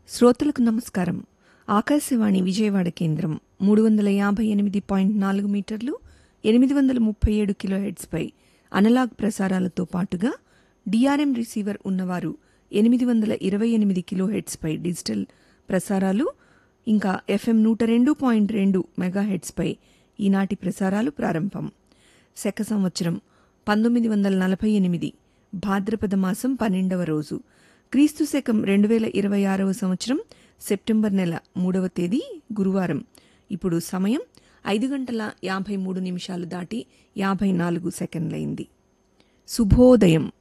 శ్రోతలకు నమస్కారం ఆకాశవాణి విజయవాడ కేంద్రం మూడు వందల యాభై ఎనిమిది పాయింట్ నాలుగు మీటర్లు ఎనిమిది వందల ముప్పై ఏడు కిలోహెడ్స్పై అనలాగ్ ప్రసారాలతో పాటుగా డిఆర్ఎం రిసీవర్ ఉన్నవారు ఎనిమిది వందల ఇరవై ఎనిమిది కిలోహెడ్స్పై డిజిటల్ ప్రసారాలు ఇంకా ఎఫ్ఎం నూట రెండు పాయింట్ రెండు మెగాహెడ్స్పై ఈనాటి ప్రసారాలు ప్రారంభం శక సంవత్సరం పంతొమ్మిది వందల నలభై ఎనిమిది భాద్రపద మాసం పన్నెండవ రోజు క్రీస్తు శకం రెండు వేల ఇరవై ఆరవ సంవత్సరం సెప్టెంబర్ నెల మూడవ తేదీ గురువారం ఇప్పుడు సమయం ఐదు గంటల యాభై మూడు నిమిషాలు దాటి యాభై నాలుగు సెకండ్లైంది శుభోదయం